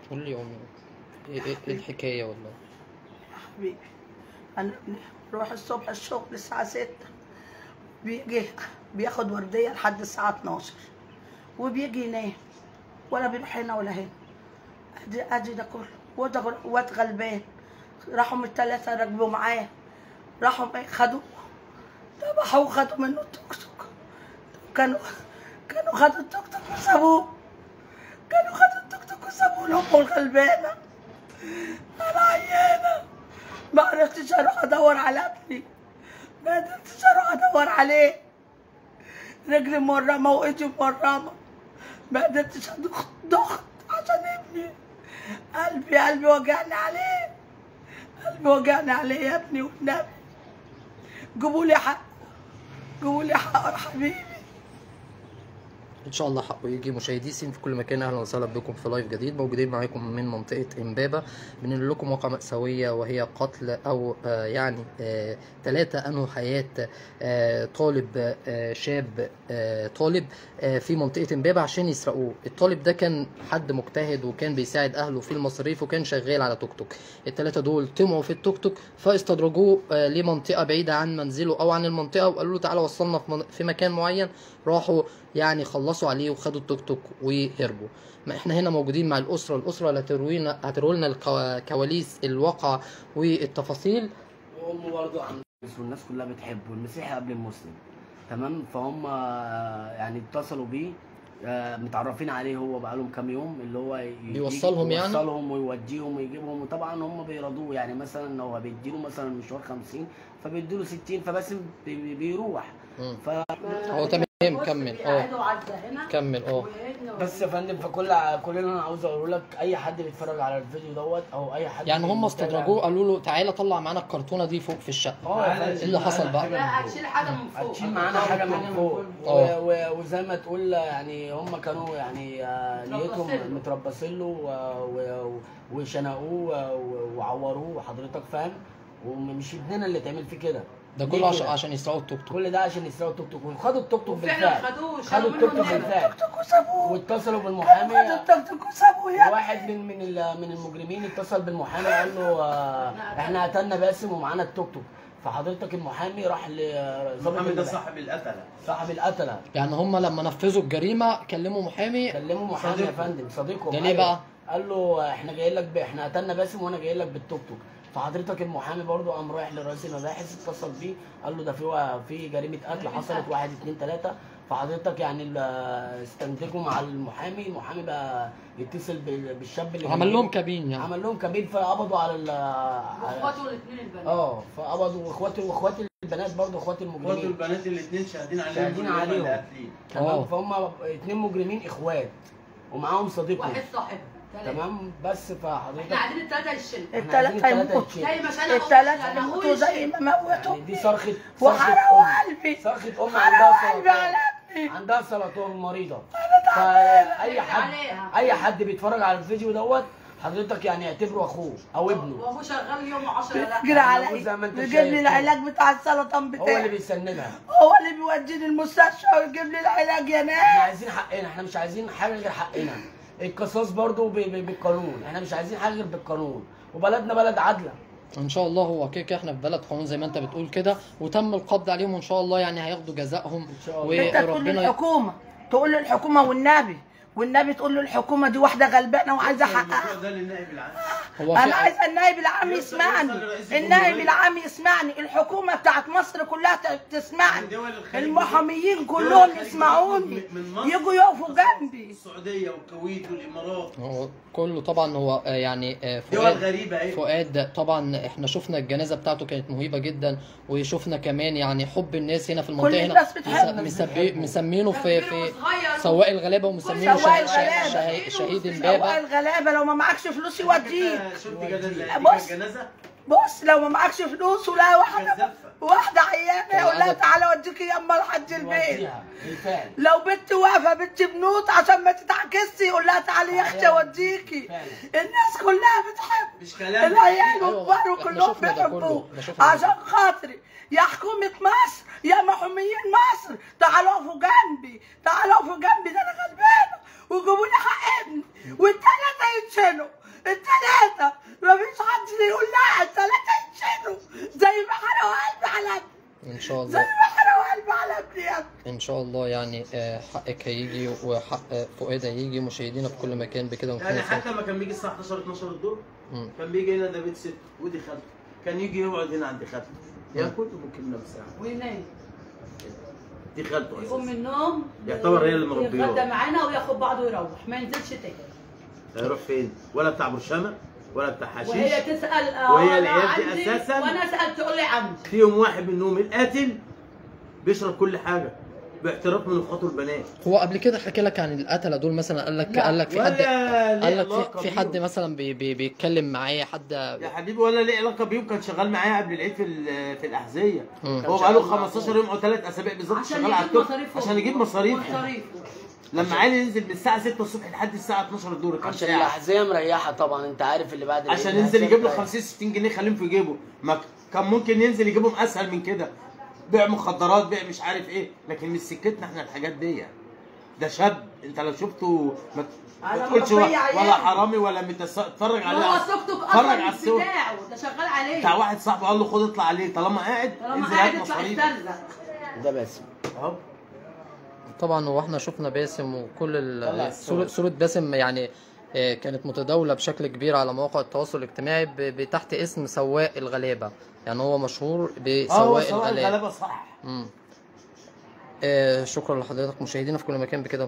قول لي يا امي ايه إيه- إيه الحكايه والله حبيبي انا بروح الصبح الشغل الساعة ستة بيجي بياخد وردية لحد الساعة 12 وبيجي ينام ولا بيروح هنا ولا هنا ادي ادي ده كله وده غل- واد غلبان راحوا من الثلاثة ركبوا معاه راحوا بقى خدوه ذبحوه وخدوا منه التوك توك كانوا كانوا خدوا التوك توك وسابوه كانوا خدوا التوك توك وسابوه لأمه الغلبانة أنا عيانة ما عرفتش اروح ادور على ابني ما قدرتش اروح ادور عليه رجلي مرمى وايدي مرمى ما قدرتش ادخ ضغط عشان ابني قلبي قلبي وجعني عليه قلبي وجعني عليه يا ابني والنبي جيبوا لي حق جيبوا لي حق يا حبيبي ان شاء الله حقه يجي مشاهدي سين في كل مكان اهلا وسهلا بكم في لايف جديد موجودين معاكم من منطقه امبابه بننقل لكم واقعه ماساويه وهي قتل او آه يعني ثلاثه انهوا حياه آه طالب آه شاب آه طالب آه في منطقه امبابه عشان يسرقوه الطالب ده كان حد مجتهد وكان بيساعد اهله في المصاريف وكان شغال على توك توك الثلاثه دول طمعوا في التوك توك فاستدرجوه آه لمنطقه بعيده عن منزله او عن المنطقه وقالوا له تعالى وصلنا في من- في مكان معين راحوا يعني خلصوا عليه وخدوا التوك توك وهربوا ما احنا هنا موجودين مع الاسره الاسره اللي هتروينا هتروي لنا الكوا- كواليس الواقع والتفاصيل وامه برضه عن والناس كلها بتحبه المسيحي قبل المسلم تمام فهم آه، يعني اتصلوا بيه آه، متعرفين عليه هو بقالهم كام يوم اللي هو ي- بيوصلهم يعني؟ يوصلهم ويوديهم ويجيبهم وطبعا هم بيرضوه يعني مثلا لو بيديله مثلا مشوار 50 فبيديله 60 فبس بي- بي- بيروح مم. ف هو تمام كمل اه كمل اه بس يا فندم فكل كل اللي انا عاوز اقوله لك اي حد بيتفرج على الفيديو دوت او اي حد يعني هم بيتابع- استدرجوه قالوا له تعالى طلع معانا الكرتونه دي فوق في الشقه اه يا فندم. ايه اللي حصل بقى لا هتشيل حاجه من فوق هتشيل معانا حاجه من فوق و- اه. و- وزي ما تقول يعني هم كانوا يعني آه، متربصين له. نيتهم متربصين له و- و- وشنقوه و- وعوروه حضرتك فاهم ومش ابننا اللي تعمل فيه كده ده ليه كله عشان كده؟ عشان يسرقوا التوك توك كل ده عشان يسرقوا التوك توك وخدوا التوك توك وفعلا بالفعل خدوه خدوا وشالوا التوك منه توك النمر بالفعل توك وسابوه واتصلوا خدوا بالمحامي التوك توك وسابوه يا واحد من من ال- من المجرمين اتصل بالمحامي قال له آه، احنا قتلنا باسم ومعانا التوك توك فحضرتك المحامي راح لظابط محمد ده المباحث. صاحب القتله صاحب القتله يعني هم لما نفذوا الجريمه كلموا محامي كلموا محامي يا صديقه. فندم صديقه ده ليه بقى؟ قال له احنا جايين لك ب... احنا قتلنا باسم وانا جاي لك بالتوك توك فحضرتك المحامي برضو قام رايح لرئيس المباحث اتصل بيه قال له ده في في جريمه قتل حصلت واحد اتنين تلاته فحضرتك يعني ال- استنتجوا مع المحامي المحامي بقى يتصل بال- بالشاب اللي عمل لهم كابين يعني عمل لهم كبير فقبضوا على ال على- واخواته الاثنين البنات اه فقبضوا واخواتي واخواتي البنات برضو اخواتي اخواته المجرمين البنات الاثنين شاهدين عليهم شاهدين إن هم اللي عليهم. قاتلين. تمام اه. فهم اتنين مجرمين اخوات ومعاهم صديقهم واحد صاحب ثلاثة. تمام بس فحضرتك احنا قاعدين الثلاثه يشيلوا احنا عايزين التلاتة التلاتة يموتوا يتشيلوا. زي ما شال التلاتة أبوه يموتوا زي ما موتوا يعني دي صرخة وحرقوا صرخة أم. قلبي صرخة أم حرقوا عندها قلبي على سرطان ابني عندها سرطان مريضة فأي حد عليها. أي حد بيتفرج على الفيديو دوت حضرتك يعني اعتبره أخوه أو ابنه وابوه شغال يوم 10 لا بيجري على أبوه زي ما أنت بيجيب شايف لي كده. العلاج بتاع السرطان هو اللي بتاعي بيسندها هو اللي بيوديني المستشفى ويجيب لي العلاج يا احنا ناس عايزين حقنا احنا مش عايزين حاجة غير حقنا القصاص برضو ب- ب- بالقانون احنا مش عايزين حاجة غير بالقانون وبلدنا بلد عادلة ان شاء الله هو كده كده احنا في بلد قانون زي ما انت بتقول كده وتم القبض عليهم وان شاء الله يعني هياخدوا جزائهم إن شاء الله. انت تقول وربنا للحكومه تقول للحكومه والنبي والنبي تقول له الحكومه دي واحده غلبانه وعايزه الموضوع حقها ده للنائب العام هو انا في عايزه النائب العام يوصل- يسمعني يوصل لرئيس النائب الجمهورية. العام يسمعني الحكومه بتاعت مصر كلها ت- تسمعني دول الخليج المحاميين دول كلهم الخليج يسمعوني من- من مصر يجوا يقفوا جنبي السعوديه والكويت والامارات هو كله طبعا هو آه، يعني آه، دول فؤاد غريبه اهي فؤاد طبعا احنا شفنا الجنازه بتاعته كانت مهيبه جدا وشفنا كمان يعني حب الناس هنا في المنطقه هنا الناس بتحبه. مس- مسبي- مسمينه في في وصغير. سواق الغلابه ومسمينه سواق شه- شه- الغلابة. شه- شهيد سواق امبابه الغلابه لو ما معكش فلوس يوديك شفت جنازه بص. جنازه بص لو ما معكش فلوس ولا واحده كذابة. واحده عيانه كان يقول لها عدد- تعالى اوديكي يما لحد البيت يوديها بالفعل لو بنت واقفه بنت بنوت عشان ما تتعكسي يقول لها تعالي يا اختي اوديكي فعلا. الناس كلها بتحب مش كلام العيال أيوة، والكبار إحنا وكلهم شفنا ده كله، بيحبوه إحنا شفنا ده عشان خاطري يا حكومة مصر يا محاميين مصر تعالوا اقفوا جنبي تعالوا اقفوا جنبي ده انا غلبانة وجيبوا لي حق ابني والتلاتة يتشنوا شاء الله يعني آه، حقك هيجي وحق آه، فؤاد هيجي مشاهدينا في كل مكان بكده ونكون يعني وصلنا. حتى لما كان بيجي الساعه 11 12 الظهر مم. كان بيجي هنا ده بيت ست ودي خالته كان يجي يقعد هنا عند خالته ياكل وممكن نام ساعه وينام دي خالته يقوم من اساسا النوم يعتبر هي اللي مربياه. يتغدى معانا وياخد بعضه ويروح ما ينزلش تاني هيروح فين ولا بتاع برشامه ولا بتاع وهي حشيش تسال آه، وهي أنا العيال دي عندي، أساساً- وانا سالت تقول لي عندي فيهم واحد منهم القاتل بيشرب كل حاجه باعتراف من اخواته البنات هو قبل كده حكى لك عن القتله دول مثلا قال لك لا. قال لك في حد ولا قال ليه لك علاقة في, في حد بيهم. مثلا بي بي بيتكلم معايا حد يا حبيبي ولا ليه علاقه بيهم كان شغال معايا قبل العيد في ال- في الاحذيه مم. هو بقاله 15 يوم او 3 اسابيع بالظبط عشان شغال على يجيب التوك مصاريفه عشان يجيب مصاريفه مصاريفه لما عيل ينزل من الساعه 6 الصبح لحد الساعه 12 الظهر كام عشان ساعه الاحذيه مريحه طبعا انت عارف اللي بعد العيد عشان ينزل يجيب له مريحة. 50 60 جنيه يخليهم في جيبه ما ك- كان ممكن ينزل يجيبهم اسهل من كده بيع مخدرات بيع مش عارف ايه لكن مش سكتنا احنا الحاجات دي ده شاب انت لو شفته ما ما أنا تقولش مربية ولا عيالي. حرامي ولا متس... اتفرج عليه هو على- التوك توك اتفرج اصلا على مش الصور بتاعه ده شغال عليه بتاع واحد صاحبه قال له خد اطلع عليه طالما قاعد طالما انزل قاعد هات يطلع مصاريف يسترزق ده باسم اهو طبعا هو احنا شفنا باسم وكل طلع ال- الصور. صورة صورة باسم يعني آه، كانت متداولة بشكل كبير على مواقع التواصل الاجتماعي ب- ب- تحت اسم سواق الغلابة يعني هو مشهور اه هو بسواق سواق الغلابة الغلابه صح مم. آه، شكرا لحضرتك مشاهدينا في كل مكان بكده